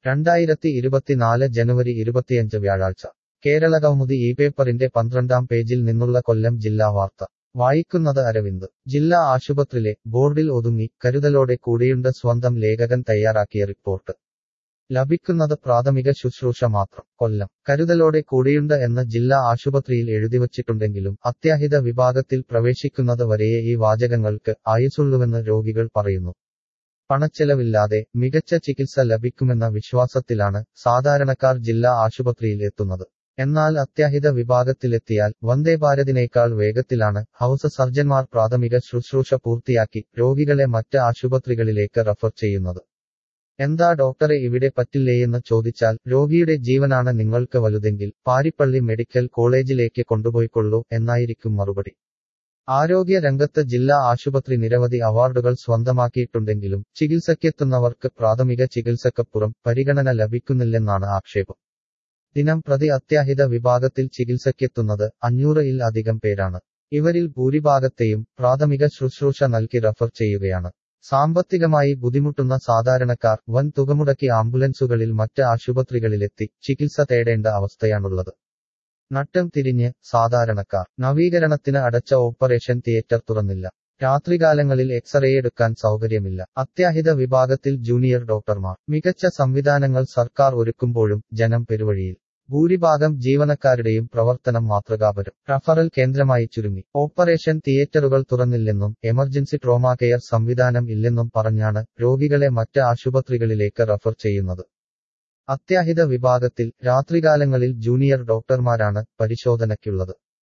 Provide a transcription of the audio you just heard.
രണ്ടായിരത്തി ഇരുപത്തിനാല് ജനുവരി ഇരുപത്തിയഞ്ച് വ്യാഴാഴ്ച കേരളകൗമുദി ഈ പേപ്പറിന്റെ പന്ത്രണ്ടാം പേജിൽ നിന്നുള്ള കൊല്ലം ജില്ലാ വാർത്ത വായിക്കുന്നത് അരവിന്ദ് ജില്ലാ ആശുപത്രിയിലെ ബോർഡിൽ ഒതുങ്ങി കരുതലോടെ കൂടിയുണ്ട് സ്വന്തം ലേഖകൻ തയ്യാറാക്കിയ റിപ്പോർട്ട് ലഭിക്കുന്നത് പ്രാഥമിക ശുശ്രൂഷ മാത്രം കൊല്ലം കരുതലോടെ കൂടിയുണ്ട് എന്ന് ജില്ലാ ആശുപത്രിയിൽ എഴുതിവച്ചിട്ടുണ്ടെങ്കിലും അത്യാഹിത വിഭാഗത്തിൽ പ്രവേശിക്കുന്നത് വരെയേ ഈ വാചകങ്ങൾക്ക് ആയുസുള്ളുവെന്ന് രോഗികൾ പറയുന്നു പണച്ചെലവില്ലാതെ മികച്ച ചികിത്സ ലഭിക്കുമെന്ന വിശ്വാസത്തിലാണ് സാധാരണക്കാർ ജില്ലാ ആശുപത്രിയിൽ എത്തുന്നത് എന്നാൽ അത്യാഹിത വിഭാഗത്തിലെത്തിയാൽ വന്ദേഭാരതിനേക്കാൾ വേഗത്തിലാണ് ഹൗസ് സർജൻമാർ പ്രാഥമിക ശുശ്രൂഷ പൂർത്തിയാക്കി രോഗികളെ മറ്റ് ആശുപത്രികളിലേക്ക് റഫർ ചെയ്യുന്നത് എന്താ ഡോക്ടറെ ഇവിടെ പറ്റില്ലേയെന്ന് ചോദിച്ചാൽ രോഗിയുടെ ജീവനാണ് നിങ്ങൾക്ക് വലുതെങ്കിൽ പാരിപ്പള്ളി മെഡിക്കൽ കോളേജിലേക്ക് കൊണ്ടുപോയിക്കൊള്ളൂ എന്നായിരിക്കും മറുപടി ആരോഗ്യ രംഗത്ത് ജില്ലാ ആശുപത്രി നിരവധി അവാർഡുകൾ സ്വന്തമാക്കിയിട്ടുണ്ടെങ്കിലും ചികിത്സയ്ക്കെത്തുന്നവർക്ക് പ്രാഥമിക ചികിത്സക്കപ്പുറം പരിഗണന ലഭിക്കുന്നില്ലെന്നാണ് ആക്ഷേപം ദിനം പ്രതി അത്യാഹിത വിഭാഗത്തിൽ ചികിത്സയ്ക്കെത്തുന്നത് അഞ്ഞൂറിൽ അധികം പേരാണ് ഇവരിൽ ഭൂരിഭാഗത്തെയും പ്രാഥമിക ശുശ്രൂഷ നൽകി റഫർ ചെയ്യുകയാണ് സാമ്പത്തികമായി ബുദ്ധിമുട്ടുന്ന സാധാരണക്കാർ വൻ തുകമുടക്കി ആംബുലൻസുകളിൽ മറ്റ് ആശുപത്രികളിലെത്തി ചികിത്സ തേടേണ്ട അവസ്ഥയാണുള്ളത് നട്ടം തിരിഞ്ഞ് സാധാരണക്കാർ നവീകരണത്തിന് അടച്ച ഓപ്പറേഷൻ തിയേറ്റർ തുറന്നില്ല രാത്രികാലങ്ങളിൽ എക്സ്റേ എടുക്കാൻ സൗകര്യമില്ല അത്യാഹിത വിഭാഗത്തിൽ ജൂനിയർ ഡോക്ടർമാർ മികച്ച സംവിധാനങ്ങൾ സർക്കാർ ഒരുക്കുമ്പോഴും ജനം പെരുവഴിയിൽ ഭൂരിഭാഗം ജീവനക്കാരുടെയും പ്രവർത്തനം മാതൃകാപരം റഫറൽ കേന്ദ്രമായി ചുരുങ്ങി ഓപ്പറേഷൻ തിയേറ്ററുകൾ തുറന്നില്ലെന്നും എമർജൻസി ട്രോമാ കെയർ സംവിധാനം ഇല്ലെന്നും പറഞ്ഞാണ് രോഗികളെ മറ്റ് ആശുപത്രികളിലേക്ക് റഫർ ചെയ്യുന്നത് അത്യാഹിത വിഭാഗത്തിൽ രാത്രികാലങ്ങളിൽ ജൂനിയർ ഡോക്ടർമാരാണ് പരിശോധനയ്ക്കുള്ളത്